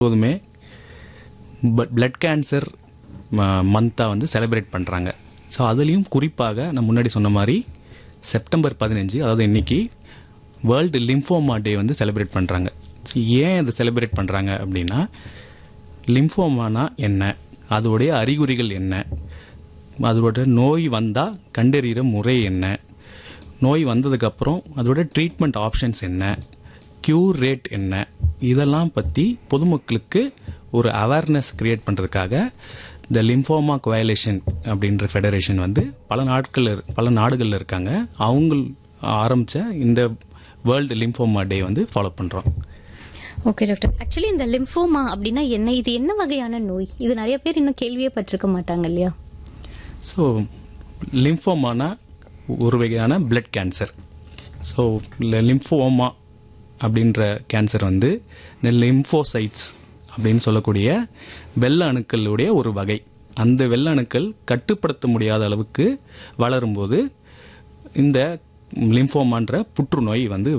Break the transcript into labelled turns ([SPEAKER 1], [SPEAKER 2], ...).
[SPEAKER 1] எப்போதுமே blood cancer மந்தாக வந்து celebrate பண்ணுறாங்க ஸோ அதுலேயும் குறிப்பாக நான் முன்னாடி சொன்ன மாதிரி செப்டம்பர் பதினஞ்சு அதாவது இன்னைக்கு வேர்ல்டு லிம்ஃபோமா டே வந்து செலிப்ரேட் பண்ணுறாங்க ஏன் அதை செலிப்ரேட் பண்ணுறாங்க அப்படின்னா லிம்ஃபோமானா என்ன அதோடைய அறிகுறிகள் என்ன அதோட நோய் வந்தால் கண்டறிகிற முறை என்ன நோய் வந்ததுக்கப்புறம் அதோட ட்ரீட்மெண்ட் ஆப்ஷன்ஸ் என்ன க்யூர் ரேட் என்ன இதெல்லாம் பற்றி பொதுமக்களுக்கு ஒரு அவேர்னஸ் கிரியேட் பண்ணுறதுக்காக த லிம்ஃபோமா கோயலேஷன் அப்படின்ற ஃபெடரேஷன் வந்து பல நாட்கள் பல நாடுகளில் இருக்காங்க அவங்க ஆரம்பித்த இந்த வேர்ல்டு லிம்ஃபோமா டே வந்து ஃபாலோ பண்ணுறோம்
[SPEAKER 2] ஓகே டாக்டர் ஆக்சுவலி இந்த லிம்ஃபோமா அப்படின்னா என்ன இது என்ன வகையான நோய் இது நிறைய பேர் இன்னும் கேள்வியே பட்டிருக்க மாட்டாங்க இல்லையா
[SPEAKER 1] ஸோ லிம்ஃபோமானா ஒரு வகையான பிளட் கேன்சர் ஸோ லிம்ஃபோமா அப்படின்ற கேன்சர் வந்து இந்த லிம்ஃபோசைட்ஸ் அப்படின்னு சொல்லக்கூடிய வெள்ள அணுக்களுடைய ஒரு வகை அந்த வெள்ள அணுக்கள் கட்டுப்படுத்த முடியாத அளவுக்கு வளரும்போது இந்த லிம்ஃபோமான்ற புற்றுநோய் வந்து